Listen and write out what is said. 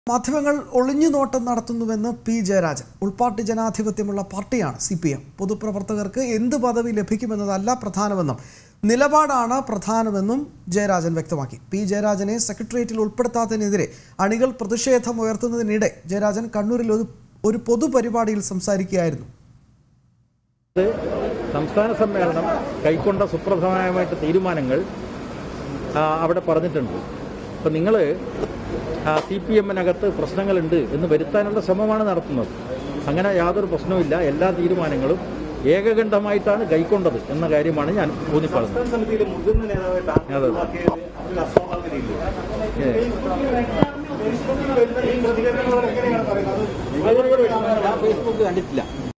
മാധ്യമങ്ങൾ ഒളിഞ്ഞു നോട്ടം നടത്തുന്നുവെന്ന് പി ജയരാജൻ ഉൾപാർട്ടി ജനാധിപത്യമുള്ള പാർട്ടിയാണ് സി പി എം പൊതുപ്രവർത്തകർക്ക് എന്ത് പദവി ലഭിക്കുമെന്നതല്ല പ്രധാനമെന്നും നിലപാടാണ് പ്രധാനമെന്നും ജയരാജൻ വ്യക്തമാക്കി പി ജയരാജനെ സെക്രട്ടേറിയറ്റിൽ ഉൾപ്പെടുത്താത്തതിനെതിരെ അണികൾ പ്രതിഷേധം ഉയർത്തുന്നതിനിടെ ജയരാജൻ കണ്ണൂരിൽ ഒരു ഒരു പൊതുപരിപാടിയിൽ സംസാരിക്കുകയായിരുന്നു ഇത് സംസ്ഥാന സമ്മേളനം കൈക്കൊണ്ട സുപ്രധാനമായിട്ട് തീരുമാനങ്ങൾ ആ, അവിടെ പറഞ്ഞിട്ടുണ്ട് അപ്പം നിങ്ങൾ സി പി എമ്മിനകത്ത് പ്രശ്നങ്ങളുണ്ട് എന്ന് വരുത്താനുള്ള ശ്രമമാണ് നടത്തുന്നത് അങ്ങനെ യാതൊരു പ്രശ്നവുമില്ല എല്ലാ തീരുമാനങ്ങളും ഏകകണ്ഠമായിട്ടാണ് കൈക്കൊണ്ടത് എന്ന കാര്യമാണ് ഞാൻ ഊന്നിപ്പറഞ്ഞത് സമിതിയിലെ മുതിർന്ന നേതാവായിട്ട് അതെ. അതിൽ അസ്വാഭാവികതയില്ല ഏ. ഈ പ്രതികരണങ്ങളോട് എങ്ങനെയാണ് പറയുന്നത് ഞാൻ ഫേസ്ബുക്ക് കണ്ടിട്ടില്ല